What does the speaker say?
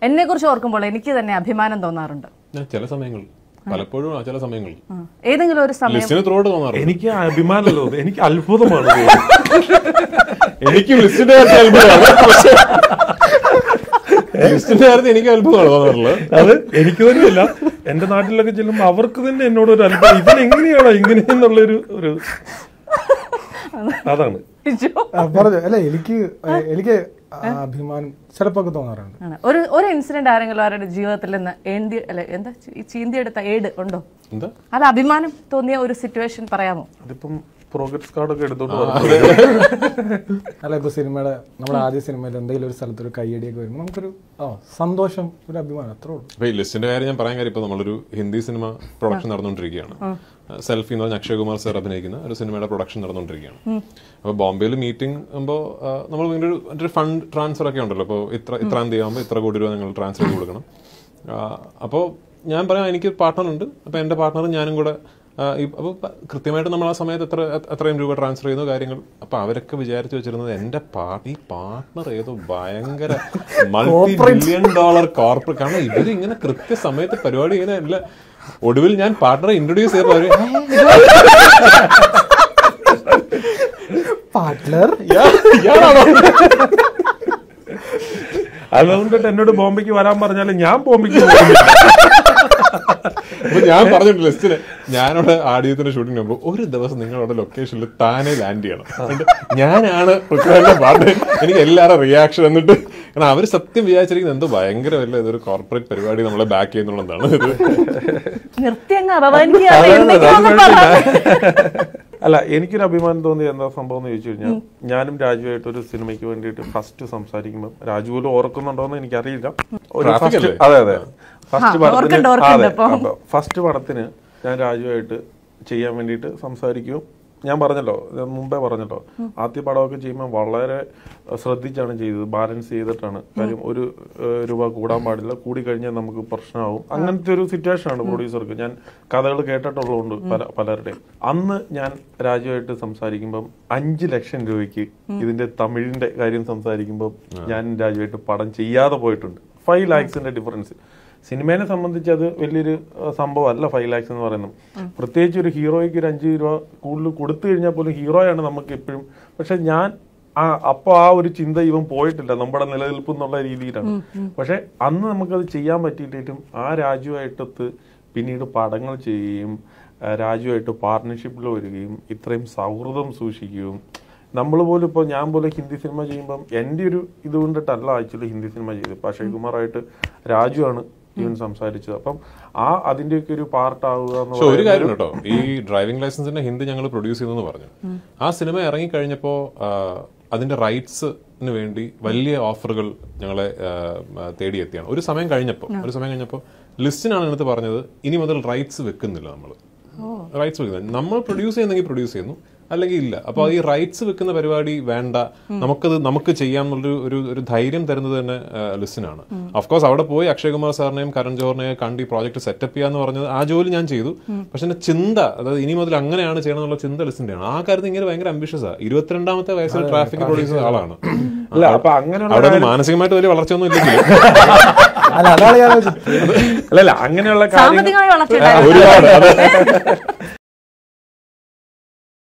എന്നെ കുറിച്ച് ഓർക്കുമ്പോൾ എനിക്ക് തന്നെ അഭിമാനം തോന്നാറുണ്ട് ഞാൻ ചില സമയങ്ങളിൽ പലപ്പോഴും ആ ചില സമയങ്ങളിൽ ആ. ഏതെങ്കിലും ഒരു സമയം ലിസ്റ്റിന് ത്രോട്ട് തോന്നാറുണ്ട് എനിക്ക് അഭിമാനമല്ലോ ഇത്. എനിക്ക് അത്ഭുതമാണ് ഇത്. എനിക്ക് ലിസ്റ്റിന്റെ കാര്യത്തിൽ അത്ഭുതമാണ് പക്ഷേ ലിസ്റ്റിന്റെ കാര്യത്തിൽ എനിക്ക് അത്ഭുതമാണ് തോന്നാറുള്ളത് അത് എനിക്ക് തന്നെയല്ല എന്റെ നാട്ടിലൊക്കെ ചെല്ലുമ്പോ അവർക്ക് തന്നെ എന്നോട് ഒരു അത്ഭുതം ഇവൻ എങ്ങനെയാണോ ഇങ്ങനെയെന്നുള്ളൊരു ഒരു അതാണ് ഇജോ? ആ, പറഞ്ഞു അല്ല എനിക്ക് എനിക്ക് അഭിമാനം ചിലപ്പോ ഒക്കെ തോന്നാറുണ്ട് ആണ്. ഒരു ഒരു ഇൻസിഡന്റ് ആരെങ്കിലും അവരുടെ ജീവിതത്തിൽ നിന്ന് ഏന്തി അല്ല എന്താ ചീ- ചീന്തിയെടുത്ത ഏട് ഉണ്ടോ എന്താ അല്ല അഭിമാനം തോന്നിയ ഒരു സിറ്റുവേഷൻ പറയാമോ അതിപ്പം പ്രോഗ്രസ് കാർഡൊക്കെ എടുത്തോണ്ട് വരണം. അല്ല ഇപ്പൊ സിനിമയുടെ നമ്മുടെ ആദ്യ സിനിമയിൽ എന്തെങ്കിലും ഒരു സ്ഥലത്ത് ഒരു കയ്യടിയൊക്കെ വരുമ്പോൾ നമുക്കൊരു ആ സന്തോഷം ഒരു അഭിമാനം അത്രേ ഉള്ളൂ അപ്പൊ ഈ ലിസ്റ്റിന്റെ കാര്യം ഞാൻ പറയാൻ കാര്യം ഇപ്പൊ നമ്മളൊരു ഹിന്ദി സിനിമ പ്രൊഡക്ഷൻ നടന്നുകൊണ്ടിരിക്കുകയാണ് സെൽഫി എന്ന് പറഞ്ഞ അക്ഷയ് കുമാർ സർ അഭിനയിക്കുന്ന ഒരു സിനിമയുടെ പ്രൊഡക്ഷൻ നടന്നുകൊണ്ടിരിക്കുകയാണ് അപ്പൊ ബോംബെയിൽ മീറ്റിംഗ് ആകുമ്പോൾ നമ്മൾ ഭയങ്കര ഒരു മറ്റൊരു ഫണ്ട് ട്രാൻസ്ഫർ ഒക്കെ ഉണ്ടല്ലോ അപ്പോൾ ഇത്ര ഇത്രാം തീയതി ആകുമ്പോൾ ഇത്ര കോടി രൂപ നിങ്ങൾ ട്രാൻസ്ഫർ ചെയ്ത് കൊടുക്കണം അപ്പോൾ ഞാൻ പറയാം എനിക്ക് പാർട്ട്ണർ ഉണ്ട് അപ്പോൾ എൻ്റെ പാർട്ട്ണറും ഞാനും കൂടെ അപ്പോൾ കൃത്യമായിട്ട് നമ്മൾ ആ സമയത്ത് എത്ര എത്രയും രൂപ ട്രാൻസ്ഫർ ചെയ്യുന്ന കാര്യങ്ങൾ അപ്പോൾ അവരൊക്കെ വിചാരിച്ചു വെച്ചിരുന്നത് എൻ്റെ പാർട്ടി ഈ പാർട്ട്ണർ ഏതോ ഭയങ്കര മൾട്ടി ബില്യൺ ഡോളർ കോർപ്പറേറ്റ് കാരണം ഇവർ ഇങ്ങനെ കൃത്യസമയത്ത് പരിപാടി ഇങ്ങനെ അല്ല ഒടുവിൽ ഞാൻ പാർട്ട്ണറെ ഇൻട്രൊഡ്യൂസ് ചെയ്തപ്പോൾ അവര് പാർട്ട്ണർ "ഇയാ- ഇയാളാണോ അതുകൊണ്ടിട്ട് എന്നോട് ബോംബെക്ക് വരാൻ പറഞ്ഞാലും ഞാൻ ബോംബെക്ക് പോകുന്നില്ല. അപ്പൊ ഞാൻ പറഞ്ഞിട്ട് ലിസ്റ്റിന് ഞാനവിടെ ആദ്യത്തിന്റെ ഷൂട്ടിംഗ് പോകുമ്പോൾ ഒരു ദിവസം നിങ്ങളവിടെ ലൊക്കേഷനിൽ താനെ ലാൻഡ് ചെയ്യണം എന്നിട്ട് ഞാനാണ് പൃഥ്വിരാജിന്റെ പാട്ട് എനിക്ക് എല്ലാവരുടെ റിയാക്ഷൻ എന്നിട്ട് കാരണം അവർ സത്യം വിചാരിച്ചിരിക്കുന്നത് എന്തോ ഭയങ്കര വല്ല ഇതൊരു കോർപ്പറേറ്റ് പരിപാടി നമ്മളെ ബാക്ക് ചെയ്യുന്നുള്ളതാണ് ഇത് നിർത്തി അങ്ങ് അപമാനിക്കുക അതെ, അതെ, എന്തെങ്കിലും ഒന്ന് അത് പറ. കുഴപ്പമില്ല. അല്ല എനിക്കൊരു അഭിമാനം തോന്നിയ എന്താ സംഭവം എന്ന് ചോദിച്ചു കഴിഞ്ഞാൽ ഞാനും രാജുവായിട്ട് ഒരു സിനിമയ്ക്ക് വേണ്ടിയിട്ട് ഫസ്റ്റ് സംസാരിക്കുമ്പോൾ രാജു പോലും ഓർക്കുന്നുണ്ടോന്ന് എനിക്കറിയില്ല ഒരു Traffic ഫസ്റ്റ് അല്ലേ? അതെ അതെ ഫസ്റ്റ് ആ, ഓർക്കുന്നുണ്ട്, ഓർക്കുന്നുണ്ട് ഇപ്പം. ഫസ്റ്റ് പടത്തിന് ഞാൻ രാജുവായിട്ട് ചെയ്യാൻ വേണ്ടിയിട്ട് സംസാരിക്കും ഞാൻ പറഞ്ഞല്ലോ ഞാൻ മുമ്പേ പറഞ്ഞല്ലോ ആദ്യ പടമൊക്കെ ചെയ്യുമ്പോൾ വളരെ അഹ്, ശ്രദ്ധിച്ചാണ് ചെയ്തത് ബാലൻസ് ചെയ്തിട്ടാണ് കാര്യം ഒരു ഏഹ്, രൂപ കൂടാൻ പാടില്ല കൂടി കഴിഞ്ഞാൽ നമുക്ക് പ്രശ്നമാവും അങ്ങനത്തെ ഒരു സിറ്റുവേഷൻ ആണ് പ്രൊഡ്യൂസർക്ക് ഞാൻ കഥകൾ കേട്ടിട്ടുള്ളതുകൊണ്ട് പല പലരുടെയും അന്ന് ഞാൻ രാജുവായിട്ട് സംസാരിക്കുമ്പം അഞ്ച് ലക്ഷം രൂപയ്ക്ക് ഇതിന്റെ തമിഴിന്റെ കാര്യം സംസാരിക്കുമ്പോൾ ഞാൻ രാജുവായിട്ട് പടം ചെയ്യാതെ പോയിട്ടുണ്ട് ഫൈവ് ലാക്സിന്റെ ഡിഫറൻസ് സിനിമയെ സംബന്ധിച്ച് അത് വലിയൊരു അഹ്, സംഭവമല്ല ഫൈവ് ലാക്സ് എന്ന് പറയുന്നത് പ്രത്യേകിച്ച് ഒരു ഹീറോയ്ക്ക് ഒരു അഞ്ച് രൂപ കൂടുതൽ കൊടുത്തു കഴിഞ്ഞാൽ പോലും ഹീറോയാണ് നമുക്ക് എപ്പോഴും പക്ഷെ ഞാൻ ആ അപ്പൊ ആ ഒരു ചിന്ത ഇവൻ പോയിട്ടില്ല നമ്മുടെ നിലനിൽപ്പ് എന്നുള്ള രീതിയിലാണ് പക്ഷെ അന്ന് നമുക്കത് ചെയ്യാൻ പറ്റിയിട്ടും ആ രാജ്യമായിട്ടൊത്ത് പിന്നീട് പടങ്ങൾ ചെയ്യുകയും ആ, രാജുവായിട്ട് പാർട്ട്ണർഷിപ്പിൽ വരികയും ഇത്രയും സൗഹൃദം സൂക്ഷിക്കുകയും നമ്മൾ പോലും ഇപ്പോൾ ഞാൻ പോലും ഹിന്ദി സിനിമ ചെയ്യുമ്പം എൻ്റെ ഒരു ഇത് കൊണ്ടിട്ടല്ല ആക്ച്വലി ഹിന്ദി സിനിമ ചെയ്തത് ഇപ്പം അക്ഷയ് കുമാറായിട്ട് രാജുവാണ് ഇവൻ സംസാരിച്ചത് അപ്പം ആ അതിന്റെയൊക്കെ ഒരു പാർട്ട് ആവുക എന്ന് പക്ഷെ ഒരു പറയുന്നത് കാര്യം കേട്ടോ ഈ ഡ്രൈവിംഗ് ലൈസൻസിന്റെ ഹിന്ദി ഞങ്ങൾ പ്രൊഡ്യൂസ് ചെയ്തെന്ന് പറഞ്ഞു ആ സിനിമ ഇറങ്ങി കഴിഞ്ഞപ്പോ അതിന്റെ റൈറ്റ്സിന് വേണ്ടി വലിയ ഓഫറുകൾ ഞങ്ങളെ ആ, ആ, തേടിയെത്തിയാണ് ഒരു സമയം കഴിഞ്ഞപ്പോൾ ഒരു സമയം കഴിഞ്ഞപ്പോൾ ലിസ്റ്റിനാണ് എടുത്ത് പറഞ്ഞത് ഇനി മുതൽ റൈറ്റ്സ് വെക്കുന്നില്ല നമ്മൾ റൈറ്റ്സ് വെക്കുന്നില്ല നമ്മൾ പ്രൊഡ്യൂസ് ചെയ്യുന്നെങ്കിൽ പ്രൊഡ്യൂസ് ചെയ്യുന്നു അല്ലെങ്കിൽ ഇല്ല അപ്പോൾ ഈ റൈറ്റ്സ് വെക്കുന്ന പരിപാടി വേണ്ട നമുക്കത് നമുക്ക് ചെയ്യാമെന്നുള്ളൊരു ഒരു ഒരു ധൈര്യം തരുന്നത് തന്നെ ലിസ്റ്റിനാണ് ഓഫ്കോഴ്സ് അവിടെ പോയി അക്ഷയ് കുമാർ സാറിനെയും കരൺ ജോറിനെയും കണ്ട് ഈ പ്രോജക്ട് സെറ്റപ്പ് ചെയ്യാന്ന് പറഞ്ഞത് ആ ജോലി ഞാൻ ചെയ്തു പക്ഷെ എന്റെ ചിന്ത അതായത് ഇനി മുതൽ അങ്ങനെയാണ് ചെയ്യണം എന്നുള്ള ചിന്ത ലിസ്റ്റിന്റെയാണ് ആ കാര്യത്തിൽ ഇങ്ങനെ ഭയങ്കര അംബിഷ്യസ് ആ ഇരുപത്തിരണ്ടാമത്തെ വയസ്സിൽ ട്രാഫിക് പ്രൊഡ്യൂസ് ചെയ്ത ആളാണ് അല്ല അപ്പൊ അങ്ങനെയുള്ള അവിടെ ഒന്നും മാനസികമായിട്ട് വലിയ വളർച്ചയൊന്നും ഇല്ലെങ്കിൽ അല്ല അതാണ് ഞാൻ ആലോചിച്ചത് അല്ലല്ല അങ്ങനെയുള്ള കാര്യങ്ങൾ സാമ്പത്തികമായി വളർച്ചയുണ്ടായിരുന്നു ഒരുപാട് അതെ